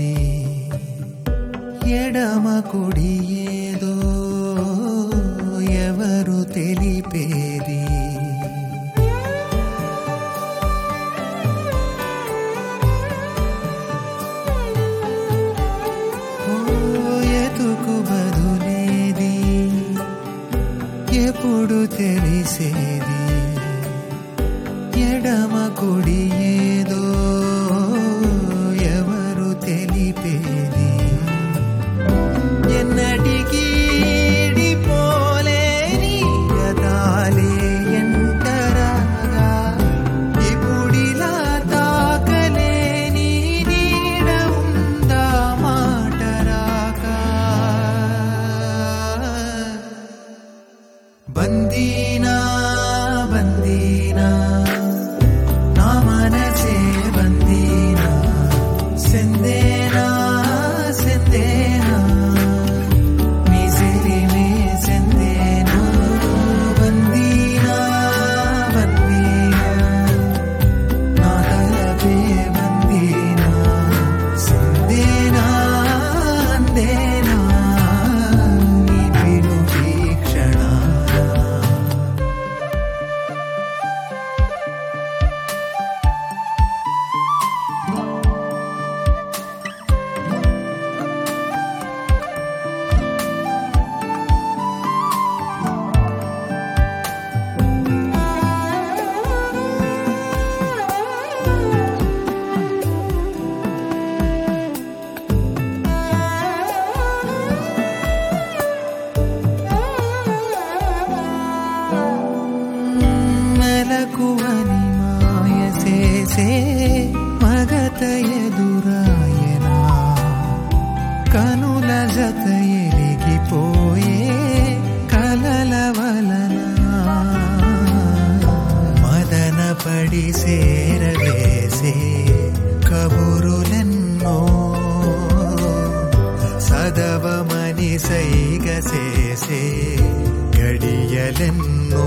తెలిపేది ఎడమ కుడి ఏదో ఎవరు తెలిపేది ఓ ఎతుకు బదులేది ఎప్పుడు తెలిసేది ఎడమ కుడి ఏదో ఎవరు తెలిపేది ఎన్నటికీ పోలేని గతాలే ఎంటరాగా ఇప్పుడిలా తాకలేని నీడ ఉందా మాటరాగా బందీనా బందీనా నా మనసే బందీనా సెందేనా సెందేనా నీ సిరిమే సెందేనా బందీనా బందీనా నా తలపే బందీనా సెందేనా అందేనా నీ పిలు వీక్షణ మెలకువని మాయ చేసే మగత ఎదురాయనా కనుల జత ఎలిగిపోయే కలల వలన మదన పడి సేరవేసే కబురులెన్నో సదవమని సైగ చేసే గడియలెన్నో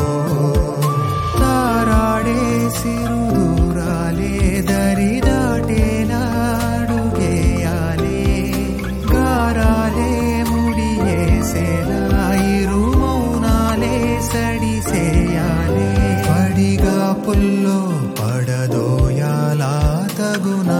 తారాడే సిరుదూరాలే దరి దాటేలాడుగేయాలే గారాలే ముడియేసేలా ఇరు మౌనాలే సడిసేయాలే పడిగా పుల్లో పడదోయాలా తగునా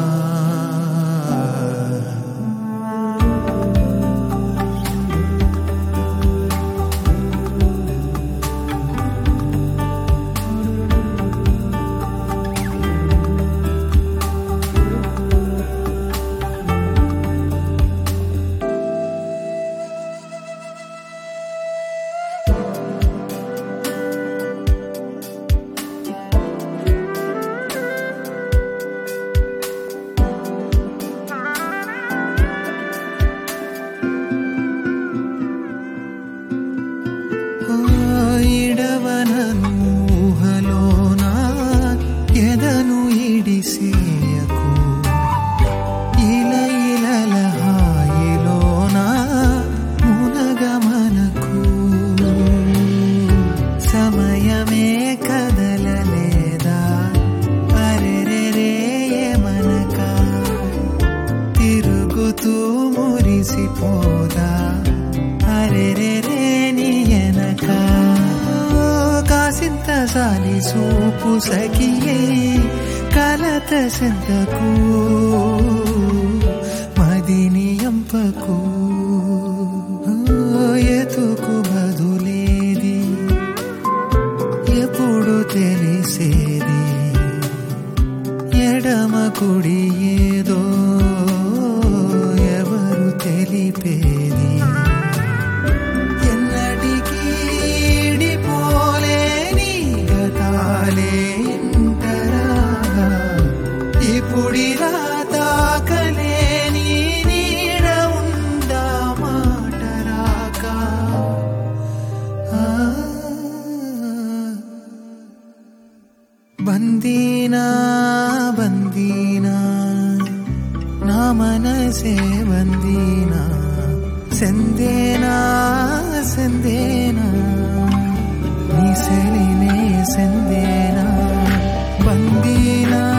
ఇడవనను ఊహలోన ఎదను ఇడిసేయకు ఇల ఇలల హాయిలోన మునగమనకు సమయమే కదలలేదా అరెరెరే మనక తిరుగుతూ మురిసిపోదా అరెరెరే నీయనక కాసింత సాలి సూపు సఖియే కలత సెంతకు మదిని ఎంపకు ఎతుకు బదులేది ఎప్పుడు తెలిసేది ఎడమ కుడి ఏదో ఎవరు తెలిపేది ఎన్నటికీ పోలేని గతాలే ఇంటరాగా ఇప్పుడిలా తాకలేని నీడ ఉందా మాటరాకా ఆ బందీనా బందీనా నా మనసే బందీనా సెందేనా సెందేనా నీ సెలినే సెందేనా బందీనా